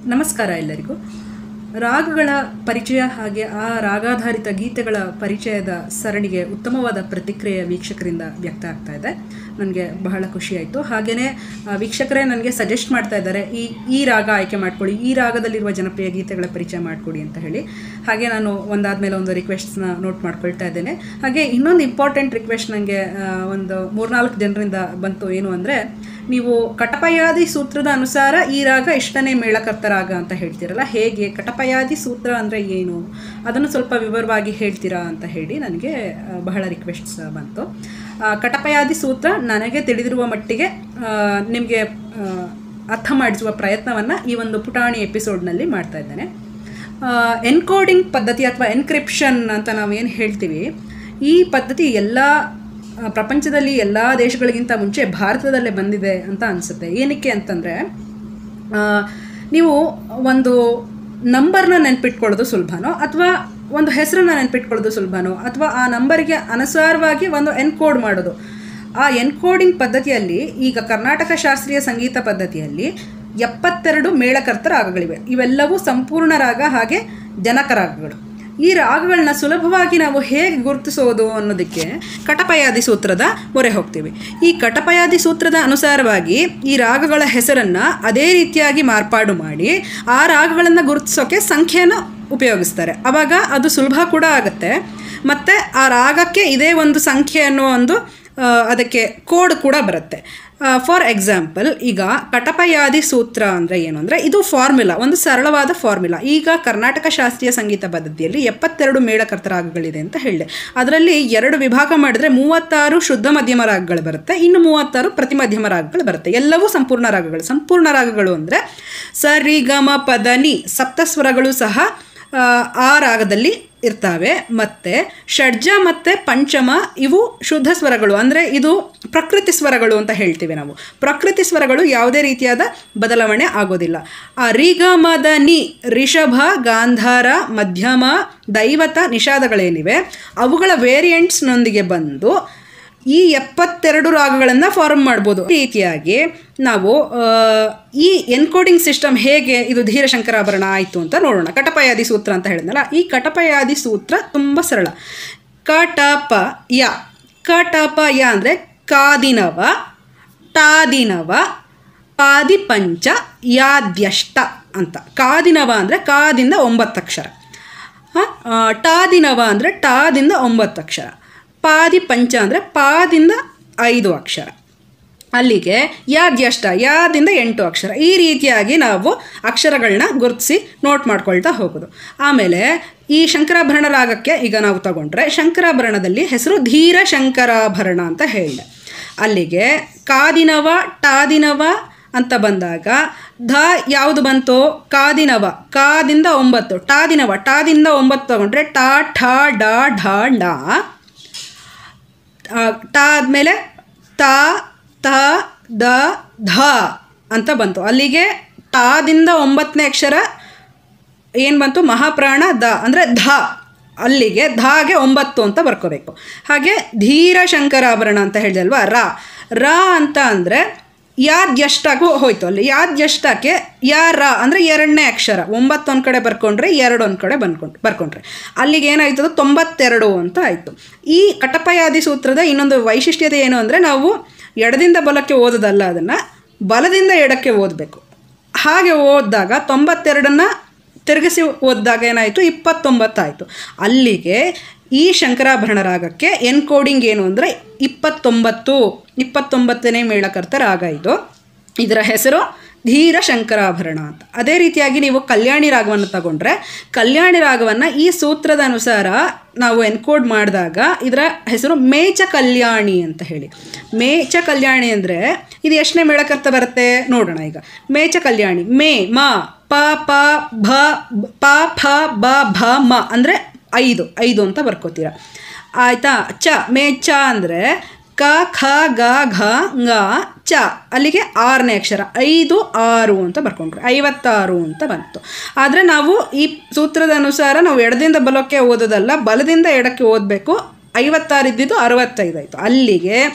ನಮಸ್ಕಾರ ಎಲ್ಲರಿಗೂ ರಾಗಗಳ ಪರಿಚಯ ಹಾಗೆ ಆ ರಾಗಾಧಾರಿತ ಗೀತೆಗಳ ಪರಿಚಯದ ಸರಣಿಗೆ ಉತ್ತಮವಾದ ಪ್ರತಿಕ್ರಿಯೆ ವೀಕ್ಷಕರಿಂದ ವ್ಯಕ್ತ ಆಗ್ತಾ ಇದೆ ನನಗೆ ಬಹಳ ಖುಷಿಯಾಯಿತು ಹಾಗೆಯೇ ವೀಕ್ಷಕರೇ ನನಗೆ ಸಜೆಸ್ಟ್ ಮಾಡ್ತಾ ಇದ್ದಾರೆ ಈ ಈ ರಾಗ ಆಯ್ಕೆ ಮಾಡ್ಕೊಳ್ಳಿ ಈ ರಾಗದಲ್ಲಿರುವ ಜನಪ್ರಿಯ ಗೀತೆಗಳ ಪರಿಚಯ ಮಾಡಿಕೊಡಿ ಅಂತ ಹೇಳಿ ಹಾಗೆ ನಾನು ಒಂದಾದ್ಮೇಲೆ ಒಂದು ರಿಕ್ವೆಸ್ಟ್ಸ್ನ ನೋಟ್ ಮಾಡ್ಕೊಳ್ತಾ ಇದ್ದೇನೆ ಹಾಗೆ ಇನ್ನೊಂದು ಇಂಪಾರ್ಟೆಂಟ್ ರಿಕ್ವೆಸ್ಟ್ ನನಗೆ ಒಂದು ಮೂರ್ನಾಲ್ಕು ಜನರಿಂದ ಬಂತು ಏನು ಅಂದರೆ ನೀವು ಕಟಪಯಾದಿ ಸೂತ್ರದ ಅನುಸಾರ ಈ ರಾಗ ಇಷ್ಟನೇ ಮೇಳಕರ್ತ ರಾಗ ಅಂತ ಹೇಳ್ತೀರಲ್ಲ ಹೇಗೆ ಕಟಪಯಾದಿ ಸೂತ್ರ ಅಂದರೆ ಏನು ಅದನ್ನು ಸ್ವಲ್ಪ ವಿವರವಾಗಿ ಹೇಳ್ತೀರಾ ಅಂತ ಹೇಳಿ ನನಗೆ ಆ, ಬಹಳ ರಿಕ್ವೆಸ್ಟ್ಸ್ ಬಂತು ಆ, ಕಟಪಯಾದಿ ಸೂತ್ರ ನನಗೆ ತಿಳಿದಿರುವ ಮಟ್ಟಿಗೆ ನಿಮಗೆ ಅರ್ಥ ಮಾಡಿಸುವ ಪ್ರಯತ್ನವನ್ನು ಈ ಒಂದು ಪುಟಾಣಿ ಎಪಿಸೋಡ್ನಲ್ಲಿ ಮಾಡ್ತಾ ಇದ್ದೇನೆ ಎನ್ಕೋಡಿಂಗ್ ಪದ್ಧತಿ ಅಥವಾ ಎನ್ಕ್ರಿಪ್ಷನ್ ಅಂತ ನಾವೇನು ಹೇಳ್ತೀವಿ ಈ ಪದ್ಧತಿ ಎಲ್ಲ ಆ, ಪ್ರಪಂಚದಲ್ಲಿ ಎಲ್ಲ ದೇಶಗಳಿಗಿಂತ ಮುಂಚೆ ಭಾರತದಲ್ಲೇ ಬಂದಿದೆ ಅಂತ ಅನಿಸುತ್ತೆ ಏನಕ್ಕೆ ಅಂತಂದರೆ ನೀವು ಒಂದು ನಂಬರ್ನ ನೆನ್ಪಿಟ್ಕೊಳ್ಳೋದು ಸುಲಭನೋ ಅಥವಾ ಒಂದು ಹೆಸರನ್ನ ನೆನ್ಪಿಟ್ಕೊಳ್ಳೋದು ಸುಲಭನೋ ಅಥವಾ ಆ ನಂಬರಿಗೆ ಅನುಸಾರವಾಗಿ ಒಂದು ಎನ್ಕೋಡ್ ಮಾಡೋದು ಆ ಎನ್ಕೋಡಿಂಗ್ ಪದ್ಧತಿಯಲ್ಲಿ ಈಗ ಕರ್ನಾಟಕ ಶಾಸ್ತ್ರೀಯ ಸಂಗೀತ ಪದ್ಧತಿಯಲ್ಲಿ ಎಪ್ಪತ್ತೆರಡು ಮೇಳಕರ್ತ ರಾಗಗಳಿವೆ ಇವೆಲ್ಲವೂ ಸಂಪೂರ್ಣ ರಾಗ ಹಾಗೆ ಜನಕ ರಾಗಗಳು ಈ ರಾಗಗಳನ್ನ ಸುಲಭವಾಗಿ ನಾವು ಹೇಗೆ ಗುರುತಿಸೋದು ಅನ್ನೋದಕ್ಕೆ ಕಟಪಯಾದಿ ಸೂತ್ರದ ಮೊರೆ ಹೋಗ್ತೀವಿ ಈ ಕಟಪಯಾದಿ ಸೂತ್ರದ ಅನುಸಾರವಾಗಿ ಈ ರಾಗಗಳ ಹೆಸರನ್ನು ಅದೇ ರೀತಿಯಾಗಿ ಮಾರ್ಪಾಡು ಮಾಡಿ ಆ ರಾಗಗಳನ್ನು ಗುರುತಿಸೋಕೆ ಸಂಖ್ಯೆಯನ್ನು ಉಪಯೋಗಿಸ್ತಾರೆ ಆವಾಗ ಅದು ಸುಲಭ ಕೂಡ ಆಗುತ್ತೆ ಮತ್ತು ಆ ರಾಗಕ್ಕೆ ಇದೇ ಒಂದು ಸಂಖ್ಯೆ ಅನ್ನೋ ಒಂದು ಆ, ಅದಕ್ಕೆ ಕೋಡ್ ಕೂಡ ಬರುತ್ತೆ ಫಾರ್ ಎಕ್ಸಾಂಪಲ್ ಈಗ ಕಟಪಯಾದಿ ಸೂತ್ರ ಅಂದರೆ ಏನು ಅಂದರೆ ಇದು ಫಾರ್ಮುಲಾ ಒಂದು ಸರಳವಾದ ಫಾರ್ಮುಲಾ ಈಗ ಕರ್ನಾಟಕ ಶಾಸ್ತ್ರೀಯ ಸಂಗೀತ ಪದ್ಧತಿಯಲ್ಲಿ ಎಪ್ಪತ್ತೆರಡು ಮೇಳಕರ್ತ ರಾಗಗಳಿದೆ ಅಂತ ಹೇಳಿದೆ ಅದರಲ್ಲಿ ಎರಡು ವಿಭಾಗ ಮಾಡಿದ್ರೆ ಮೂವತ್ತಾರು ಶುದ್ಧ ಮಧ್ಯಮ ರಾಗಗಳು ಬರುತ್ತೆ ಇನ್ನು ಮೂವತ್ತಾರು ಪ್ರತಿ ಮಧ್ಯಮ ರಾಗಗಳು ಬರುತ್ತೆ ಎಲ್ಲವೂ ಸಂಪೂರ್ಣ ರಾಗಗಳು ಸಂಪೂರ್ಣ ರಾಗಗಳು ಅಂದರೆ ಸ ರಿ ಗ ಮ ಪದ ನಿ ಸಪ್ತಸ್ವರಗಳು ಸಹ ಆ, ಆ ರಾಗದಲ್ಲಿ ಇರ್ತವೆ ಮತ್ತು ಷಡ್ಜ ಮತ್ತು ಪಂಚಮ ಇವು ಶುದ್ಧ ಸ್ವರಗಳು ಅಂದರೆ ಇದು ಪ್ರಕೃತಿ ಸ್ವರಗಳು ಅಂತ ಹೇಳ್ತೀವಿ ನಾವು ಪ್ರಕೃತಿ ಸ್ವರಗಳು ಯಾವುದೇ ರೀತಿಯಾದ ಬದಲಾವಣೆ ಆಗೋದಿಲ್ಲ ಆ ರಿಗ ಮದ ನಿ ರಿಷಭ ಗಾಂಧಾರ ಮಧ್ಯಮ ದೈವತ ನಿಷಾದಗಳೇನಿವೆ ಅವುಗಳ ವೇರಿಯಂಟ್ಸ್ನೊಂದಿಗೆ ಬಂದು ಈ ಎಪ್ಪತ್ತೆರಡು ರಾಗಗಳನ್ನು ಫಾರ್ಮ್ ಮಾಡ್ಬೋದು ಈ ರೀತಿಯಾಗಿ ನಾವು ಆ, ಈ ಎನ್ಕೋಡಿಂಗ್ ಸಿಸ್ಟಮ್ ಹೇಗೆ ಇದು ಧೀರ ಶಂಕರಾಭರಣ ಆಯಿತು ಅಂತ ನೋಡೋಣ ಕಟಪಯಾದಿ ಸೂತ್ರ ಅಂತ ಹೇಳಿದ್ನಲ್ಲ ಈ ಕಟಪಯಾದಿ ಸೂತ್ರ ತುಂಬ ಸರಳ ಕಟಪ ಯ ಕಟಪ ಯ ಅಂದರೆ ಕಾದಿನವ ಟಾದಿನವ ಪಾದಿಪಂಚ ಯಾದ್ಯಷ್ಟ ಅಂತ ಕಾದಿನವ ಅಂದರೆ ಕಾದಿಂದ ಒಂಬತ್ತು ಅಕ್ಷರ ಹ? ಆ, ಟಾದಿನವ ಅಂದರೆ ಟಾದಿಂದ ಒಂಬತ್ತು ಅಕ್ಷರ ಪಾದಿ ಪಂಚ ಅಂದರೆ ಪಾದಿಂದ ಐದು ಅಕ್ಷರ ಅಲ್ಲಿಗೆ ಯಾದ್ಯಷ್ಟ ಯಾದಿಂದ ಎಂಟು ಅಕ್ಷರ ಈ ರೀತಿಯಾಗಿ ನಾವು ಅಕ್ಷರಗಳನ್ನ ಗುರುತಿಸಿ ನೋಟ್ ಮಾಡ್ಕೊಳ್ತಾ ಹೋಗೋದು ಆಮೇಲೆ ಈ ಶಂಕರಾಭರಣ ರಾಗಕ್ಕೆ ಈಗ ನಾವು ತಗೊಂಡ್ರೆ ಶಂಕರಾಭರಣದಲ್ಲಿ ಹೆಸರು ಧೀರ ಶಂಕರಾಭರಣ ಅಂತ ಹೇಳಿದೆ ಅಲ್ಲಿಗೆ ಕಾದಿನವ ಟಾದಿನವ ಅಂತ ಬಂದಾಗ ಧ ಯಾವುದು ಬಂತು ಕಾದಿನವ ಕಾದಿಂದ ಒಂಬತ್ತು ಟಾದಿನವ ಟಾದಿಂದ ಒಂಬತ್ತು ತಗೊಂಡ್ರೆ ಟಾ ಠ ಡ ಢ ಣ ಆ, ಟ ಆದಮೇಲೆ ತ ತ ದ ಧ ಅಂತ ಬಂತು ಅಲ್ಲಿಗೆ ಟಾದಿಂದ ಒಂಬತ್ತನೇ ಅಕ್ಷರ ಏನು ಬಂತು ಮಹಾಪ್ರಾಣ ದ ಅಂದರೆ ಧ ಅಲ್ಲಿಗೆ ಧಾಗೆ ಒಂಬತ್ತು ಅಂತ ಬರ್ಕೋಬೇಕು ಹಾಗೆ ಧೀರ ಶಂಕರಾಭರಣ ಅಂತ ಹೇಳಿದಲ್ವಾ ರ ರ ಅಂತ ಅಂದರೆ ಯಾದ್ಯಷ್ಟಾಗೂ ಹೋಯ್ತು ಅಲ್ಲಿ ಯಾದ್ಯಷ್ಟಕ್ಕೆ ಯಾ ರ ಅಂದರೆ ಎರಡನೇ ಅಕ್ಷರ ಒಂಬತ್ತು ಒಂದು ಕಡೆ ಬರ್ಕೊಂಡ್ರೆ ಎರಡು ಒಂದು ಕಡೆ ಬಂದ್ಕೊಂಡು ಬರ್ಕೊಂಡ್ರೆ ಅಲ್ಲಿಗೆ ಏನಾಯ್ತು ಅದು ತೊಂಬತ್ತೆರಡು ಅಂತ ಆಯಿತು ಈ ಕಟಪಯಾದಿ ಸೂತ್ರದ ಇನ್ನೊಂದು ವೈಶಿಷ್ಟ್ಯತೆ ಏನು ಅಂದರೆ ನಾವು ಎಡದಿಂದ ಬಲಕ್ಕೆ ಓದೋದಲ್ಲ ಅದನ್ನು ಬಲದಿಂದ ಎಡಕ್ಕೆ ಓದಬೇಕು ಹಾಗೆ ಓದಿದಾಗ ತೊಂಬತ್ತೆರಡನ್ನು ತಿರುಗಿಸಿ ಓದಿದಾಗ ಏನಾಯಿತು ಇಪ್ಪತ್ತೊಂಬತ್ತಾಯಿತು ಅಲ್ಲಿಗೆ ಈ ಶಂಕರಾಭರಣ ರಾಗಕ್ಕೆ ಎನ್ಕೋಡಿಂಗ್ ಏನು ಅಂದರೆ ಇಪ್ಪತ್ತೊಂಬತ್ತು ಇಪ್ಪತ್ತೊಂಬತ್ತನೇ ಮೇಳಕರ್ತ ರಾಗ ಇದು ಇದರ ಹೆಸರು ಧೀರ ಶಂಕರಾಭರಣ ಅಂತ ಅದೇ ರೀತಿಯಾಗಿ ನೀವು ಕಲ್ಯಾಣಿ ರಾಗವನ್ನು ತಗೊಂಡ್ರೆ ಕಲ್ಯಾಣಿ ರಾಗವನ್ನು ಈ ಸೂತ್ರದ ಅನುಸಾರ ನಾವು ಎನ್ಕೋಡ್ ಮಾಡಿದಾಗ ಇದರ ಹೆಸರು ಮೇಚ ಕಲ್ಯಾಣಿ ಅಂತ ಹೇಳಿ ಮೇಚ ಕಲ್ಯಾಣಿ ಅಂದರೆ ಇದು ಎಷ್ಟನೇ ಮೇಳಕರ್ತ ಬರುತ್ತೆ ನೋಡೋಣ ಈಗ ಮೇಚ ಕಲ್ಯಾಣಿ ಮೇ ಮ ಪ ಪ ಭ ಪ ಫ ಬ ಭ ಮ ಅಂದರೆ ಐದು ಐದು ಅಂತ ಬರ್ಕೋತೀರ ಆಯಿತಾ ಚ ಮೇ ಚ ಅಂದರೆ ಕ ಖ ಗ ಘ ಂಗ ಚ ಅಲ್ಲಿಗೆ ಆರನೇ ಅಕ್ಷರ ಐದು ಆರು ಅಂತ ಬರ್ಕೊಂಡ್ರೆ ಐವತ್ತಾರು ಅಂತ ಬಂತು ಆದರೆ ನಾವು ಈ ಸೂತ್ರದ ಅನುಸಾರ ನಾವು ಎಡದಿಂದ ಬಲಕ್ಕೆ ಓದೋದಲ್ಲ ಬಲದಿಂದ ಎಡಕ್ಕೆ ಓದಬೇಕು ಐವತ್ತಾರು ಇದ್ದಿದ್ದು ಅರವತ್ತೈದು ಆಯಿತು ಅಲ್ಲಿಗೆ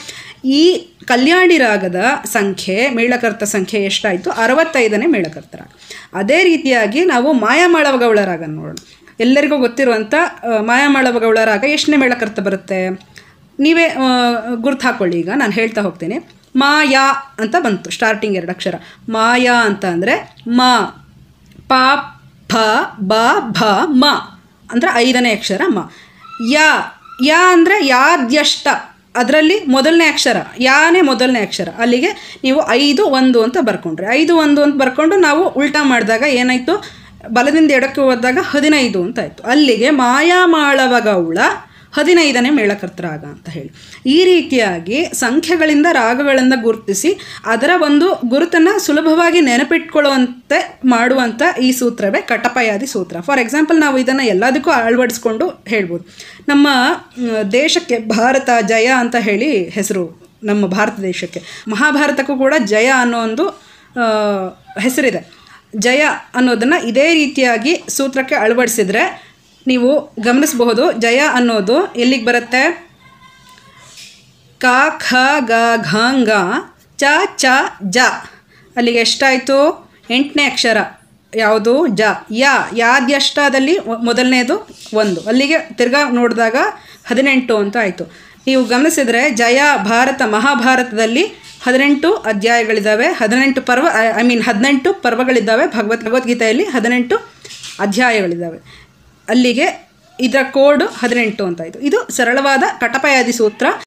ಈ ಕಲ್ಯಾಣಿ ರಾಗದ ಸಂಖ್ಯೆ ಮೇಳಕರ್ತ ಸಂಖ್ಯೆ ಎಷ್ಟಾಯಿತು ಅರವತ್ತೈದನೇ ಮೇಳಕರ್ತ ರಾಗ ಅದೇ ರೀತಿಯಾಗಿ ನಾವು ಮಾಯಾಮಾಳವ ಗೌಳ ರಾಗ ನೋಡೋಣ ಎಲ್ಲರಿಗೂ ಗೊತ್ತಿರುವಂಥ ಆ, ಮಾಯಾಮಾಳವ ಗೌಳ ರಾಗ ಎಷ್ಟನೇ ಮೇಳಕರ್ತ ಬರುತ್ತೆ ನೀವೇ ಗುರ್ತು ಹಾಕ್ಕೊಳ್ಳಿ ಈಗ ನಾನು ಹೇಳ್ತಾ ಹೋಗ್ತೀನಿ ಮಾಯಾ ಅಂತ ಬಂತು ಸ್ಟಾರ್ಟಿಂಗ್ ಎರಡು ಅಕ್ಷರ ಮಾಯಾ ಅಂತ ಅಂದರೆ ಮಾ ಪ ಫ ಬ ಭ ಮ ಅಂದರೆ ಐದನೇ ಅಕ್ಷರ ಮ ಯಾ ಯಾ ಅಂದರೆ ಯಾದ್ಯಷ್ಟ ಅದರಲ್ಲಿ ಮೊದಲನೇ ಅಕ್ಷರ ಯಾನೇ ಮೊದಲನೇ ಅಕ್ಷರ ಅಲ್ಲಿಗೆ ನೀವು ಐದು ಒಂದು ಅಂತ ಬರ್ಕೊಂಡ್ರಿ ಐದು ಒಂದು ಅಂತ ಬರ್ಕೊಂಡು ನಾವು ಉಲ್ಟಾ ಮಾಡಿದಾಗ ಏನಾಯಿತು ಬಲದಿಂದ ಎಡಕ್ಕೆ ಹೋದಾಗ ಹದಿನೈದು ಅಂತ ಆಯಿತು ಅಲ್ಲಿಗೆ ಮಾಯಾಮಾಳವ ಗೌಳ ಹದಿನೈದನೇ ಮೇಳಕರ್ತ ರಾಗ ಅಂತ ಹೇಳಿ ಈ ರೀತಿಯಾಗಿ ಸಂಖ್ಯೆಗಳಿಂದ ರಾಗಗಳನ್ನು ಗುರುತಿಸಿ ಅದರ ಒಂದು ಗುರುತನ್ನು ಸುಲಭವಾಗಿ ನೆನಪಿಟ್ಕೊಳ್ಳುವಂತೆ ಮಾಡುವಂಥ ಈ ಸೂತ್ರವೇ ಕಟಪಯಾದಿ ಸೂತ್ರ ಫಾರ್ ಎಕ್ಸಾಂಪಲ್ ನಾವು ಇದನ್ನು ಎಲ್ಲದಕ್ಕೂ ಅಳವಡಿಸ್ಕೊಂಡು ಹೇಳ್ಬೋದು ನಮ್ಮ ಮ್, ದೇಶಕ್ಕೆ ಭಾರತ ಜಯ ಅಂತ ಹೇಳಿ ಹೆಸರು ನಮ್ಮ ಭಾರತ ದೇಶಕ್ಕೆ ಮಹಾಭಾರತಕ್ಕೂ ಕೂಡ ಜಯ ಅನ್ನೋ ಒಂದು ಆ, ಹೆಸರಿದೆ ಜಯ ಅನ್ನೋದನ್ನು ಇದೇ ರೀತಿಯಾಗಿ ಸೂತ್ರಕ್ಕೆ ಅಳವಡಿಸಿದ್ರೆ ನೀವು ಗಮನಿಸಬಹುದು ಜಯ ಅನ್ನೋದು ಎಲ್ಲಿಗೆ ಬರುತ್ತೆ ಕ ಖ ಗ ಘ ಂಗ ಚ ಚ ಜ ಅಲ್ಲಿಗೆ ಎಷ್ಟಾಯಿತು ಎಂಟನೇ ಅಕ್ಷರ ಯಾವುದು ಜ ಯ ಯಾದ್ಯಷ್ಟದಲ್ಲಿ ಒ- ಮೊದಲನೇದು ಒಂದು ಅಲ್ಲಿಗೆ ತಿರ್ಗಾ ನೋಡಿದಾಗ ಹದಿನೆಂಟು ಅಂತ ಆಯಿತು ನೀವು ಗಮನಿಸಿದರೆ ಜಯ ಭಾರತ ಮಹಾಭಾರತದಲ್ಲಿ ಹದಿನೆಂಟು ಅಧ್ಯಾಯಗಳಿದ್ದಾವೆ ಹದಿನೆಂಟು ಪರ್ವ ಐ ಮೀನ್ ಹದಿನೆಂಟು ಪರ್ವಗಳಿದ್ದಾವೆ ಭಗವದ್ ಭಗವದ್ಗೀತೆಯಲ್ಲಿ ಹದಿನೆಂಟು ಅಧ್ಯಾಯಗಳಿದ್ದಾವೆ ಅಲ್ಲಿಗೆ ಇದರ ಕೋಡ್ ಹದಿನೆಂಟು ಅಂತ ಆಯಿತು ಇದು ಸರಳವಾದ ಕಟಪಯಾದಿ ಸೂತ್ರ